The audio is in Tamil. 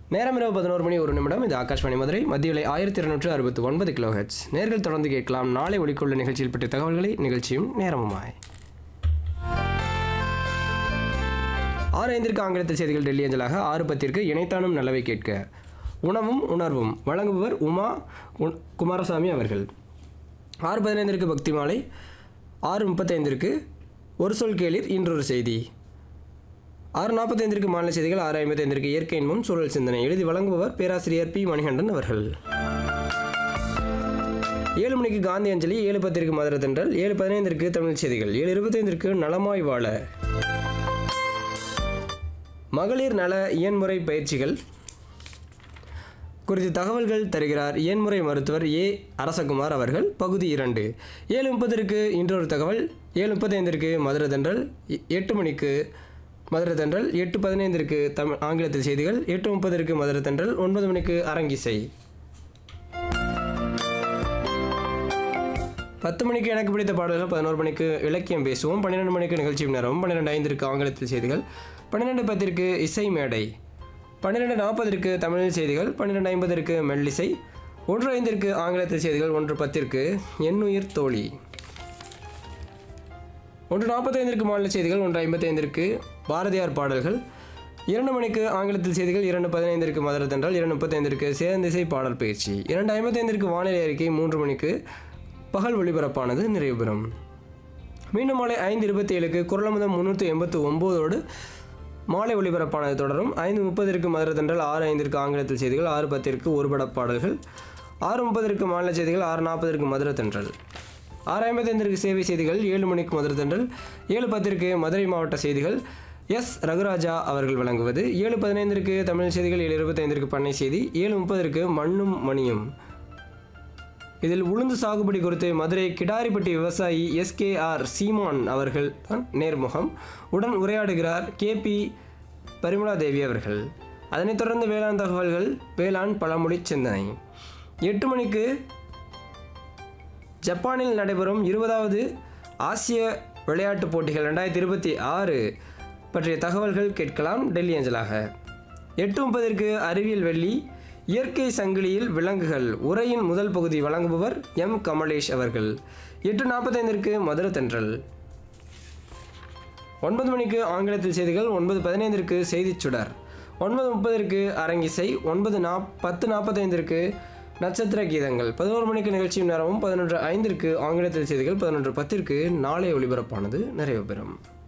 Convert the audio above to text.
நேரம் இரவு பதினோரு மணி ஒரு நிமிடம் இது ஆகாஷ்வாணி மதுரை மத்தியிலை ஆயிரத்தி இருநூற்று அறுபத்தி ஒன்பது கிலோ ஹெட்ஸ் நேர்கள் தொடர்ந்து கேட்கலாம் நாளை ஒளிக்குள்ள நிகழ்ச்சியில் பற்றிய தகவல்களை நிகழ்ச்சியும் நேரமுமாய் ஆறு ஐந்திற்கு ஆங்கிலத்தில் செய்திகள் டெல்லி அஞ்சலாக ஆறு பத்திற்கு இணைத்தானும் நல்லவை கேட்க உணவும் உணர்வும் வழங்குபவர் உமா உ- குமாரசாமி அவர்கள் ஆறு பதினைந்திற்கு பக்தி மாலை ஆறு முப்பத்தைந்திற்கு ஒரு சொல் கேளிர் இன்றொரு செய்தி ஆறு நாற்பத்தைந்திற்கு மாநில செய்திகள் ஆறு ஐம்பத்தைந்திற்கு இயற்கையின் முன் சூழல் சிந்தனை எழுதி வழங்குபவர் பேராசிரியர் பி மணிகண்டன் அவர்கள் ஏழு மணிக்கு காந்தி அஞ்சலி ஏழு பத்திற்கு மதுரை தென்றல் ஏழு பதினைந்திற்கு தமிழ் செய்திகள் ஏழு இருபத்தைந்திற்கு நலமாய் வாழ மகளிர் நல இயன்முறை பயிற்சிகள் குறித்து தகவல்கள் தருகிறார் இயன்முறை மருத்துவர் ஏ அரசகுமார் அவர்கள் பகுதி இரண்டு ஏழு முப்பதற்கு இன்றொரு தகவல் ஏழு முப்பத்தைந்திற்கு மதுரை தென்றல் எ- எட்டு மணிக்கு மதுரை தென்றல் எட்டு பதினைந்திற்கு தமிழ் ஆங்கிலத்தில் செய்திகள் எட்டு முப்பதற்கு மதுரை தென்றல் ஒன்பது மணிக்கு அரங்கிசை பத்து மணிக்கு எனக்கு பிடித்த பாடல்கள் பதினோரு மணிக்கு இலக்கியம் பேசுவோம் பன்னிரெண்டு மணிக்கு நிகழ்ச்சி நேரம் பன்னிரெண்டு ஐந்திற்கு ஆங்கிலத்தில் செய்திகள் பன்னிரெண்டு பத்திற்கு இசை மேடை பன்னிரெண்டு நாற்பதற்கு தமிழில் செய்திகள் பன்னிரெண்டு ஐம்பதற்கு மெல்லிசை ஒன்று ஐந்திற்கு ஆங்கிலத்தில் செய்திகள் ஒன்று பத்திற்கு எண்ணுயிர் தோழி ஒன்று நாற்பத்தைந்திற்கு மாநில செய்திகள் ஒன்று ஐம்பத்தைந்திற்கு பாரதியார் பாடல்கள் இரண்டு மணிக்கு ஆங்கிலத்தில் செய்திகள் இரண்டு பதினைந்திற்கு மதுரை தென்றல் இரண்டு முப்பத்தைந்திற்கு சேர்ந்திசை பாடல் பயிற்சி இரண்டு ஐம்பத்தைந்திற்கு வானிலை அறிக்கை மூன்று மணிக்கு பகல் ஒளிபரப்பானது நிறைவு பெறும் மீண்டும் மாலை ஐந்து இருபத்தி ஏழுக்கு குரலமுதம் முந்நூற்றி எண்பத்து ஒம்போதோடு மாலை ஒளிபரப்பானது தொடரும் ஐந்து முப்பதிற்கு மதுரை தென்றல் ஆறு ஐந்திற்கு ஆங்கிலத்தில் செய்திகள் ஆறு பத்திற்கு ஒருபட பாடல்கள் ஆறு முப்பதற்கு மாநில செய்திகள் ஆறு நாற்பதற்கு மதுரை தென்றல் ஆறு ஐம்பத்தைந்திற்கு சேவை செய்திகள் ஏழு மணிக்கு மதுரை தென்றல் ஏழு பத்திற்கு மதுரை மாவட்ட செய்திகள் எஸ் ரகுராஜா அவர்கள் வழங்குவது ஏழு பதினைந்திற்கு தமிழ் செய்திகள் ஏழு இருபத்தைந்திற்கு பண்ணை செய்தி ஏழு முப்பதற்கு மண்ணும் மணியும் இதில் உளுந்து சாகுபடி குறித்து மதுரை கிடாரிப்பட்டி விவசாயி எஸ்கேஆர் சீமான் அவர்கள் தான் நேர்முகம் உடன் உரையாடுகிறார் கேபி பரிமளா தேவி அவர்கள் அதனைத் தொடர்ந்து வேளாண் தகவல்கள் வேளாண் பழமொழி சிந்தனை எட்டு மணிக்கு ஜப்பானில் நடைபெறும் இருபதாவது ஆசிய விளையாட்டுப் போட்டிகள் ரெண்டாயிரத்தி இருபத்தி ஆறு பற்றிய தகவல்கள் கேட்கலாம் டெல்லி அஞ்சலாக எட்டு முப்பதற்கு அறிவியல் வெள்ளி இயற்கை சங்கிலியில் விலங்குகள் உரையின் முதல் பகுதி வழங்குபவர் எம் கமலேஷ் அவர்கள் எட்டு நாற்பத்தைந்திற்கு மதுரை தென்றல் ஒன்பது மணிக்கு ஆங்கிலத்தில் செய்திகள் ஒன்பது பதினைந்திற்கு செய்திச் சுடர் ஒன்பது முப்பதற்கு அரங்கிசை ஒன்பது நாப் பத்து நாற்பத்தைந்திற்கு நட்சத்திர கீதங்கள் பதினோரு மணிக்கு நிகழ்ச்சியும் நேரமும் பதினொன்று ஐந்திற்கு ஆங்கிலத்தில் செய்திகள் பதினொன்று பத்திற்கு நாளை ஒளிபரப்பானது நிறைவு பெறும்